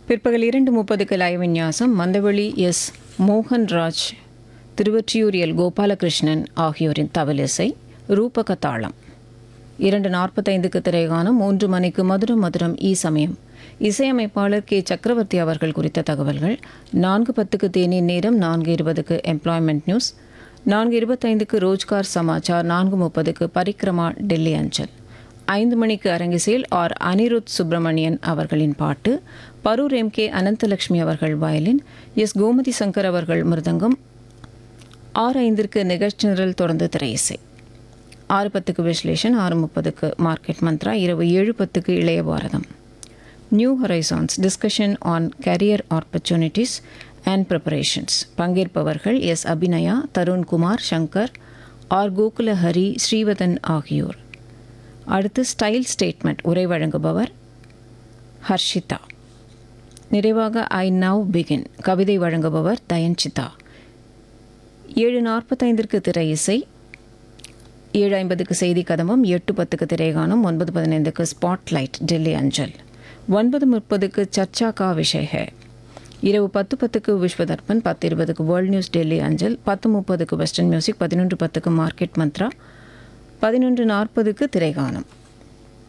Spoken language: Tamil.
பிற்பகல் இரண்டு முப்பதுக்கு லைவ் விநியாசம் மந்தவெளி எஸ் மோகன்ராஜ் திருவொற்றியூர் எல் கோபாலகிருஷ்ணன் ஆகியோரின் தவலிசை ரூபக தாளம் இரண்டு நாற்பத்தைந்துக்கு திரைகானம் மூன்று மணிக்கு மதுரம் மதுரம் ஈ சமயம் இசையமைப்பாளர் கே சக்கரவர்த்தி அவர்கள் குறித்த தகவல்கள் நான்கு பத்துக்கு தேநீர் நேரம் நான்கு இருபதுக்கு எம்ப்ளாய்மெண்ட் நியூஸ் நான்கு இருபத்தைந்துக்கு ரோஜ்கார் சமாச்சார் நான்கு முப்பதுக்கு பரிக்ரமா டெல்லி அஞ்சல் ஐந்து மணிக்கு அரங்கிசையில் ஆர் அனிருத் சுப்பிரமணியன் அவர்களின் பாட்டு பரூர் எம் கே அனந்தலட்சுமி அவர்கள் வயலின் எஸ் கோமதி சங்கர் அவர்கள் மிருதங்கம் ஆறு ஐந்திற்கு நிகழ்ச்சி நிரல் தொடர்ந்து திரையிசை ஆறு பத்துக்கு விஸ்லேஷன் ஆறு முப்பதுக்கு மார்க்கெட் மந்த்ரா இரவு ஏழு பத்துக்கு Ilaya Bharatham new horizons discussion on career opportunities and preparations பங்கேற்பவர்கள் எஸ் அபிநயா தருண்குமார் சங்கர் ஆர் கோகுல ஹரி ஸ்ரீவதன் ஆகியோர் அடுத்து ஸ்டைல் ஸ்டேட்மெண்ட் உரை வழங்குபவர் ஹர்ஷிதா நிறைவாக ஐ நவ் பிகின் கவிதை வழங்குபவர் தயன்சிதா ஏழு நாற்பத்தைந்திற்கு திரை இசை ஏழு ஐம்பதுக்கு செய்தி கதம்பம் எட்டு பத்துக்கு திரைகானம் ஒன்பது பதினைந்துக்கு ஸ்பாட்லைட் டெல்லி அஞ்சல் ஒன்பது முப்பதுக்கு சர்ச்சா கா விஷய ஹே இரவு பத்து பத்துக்கு விஸ்வதர்பன் பத்து இருபதுக்கு வேர்ல்ட் நியூஸ் டெல்லி அஞ்சல் பத்து முப்பதுக்கு வெஸ்டர்ன் மியூசிக் பதினொன்று பத்துக்கு மார்க்கெட் மந்த்ரா பதினொன்று நாற்பதுக்கு திரைகானம்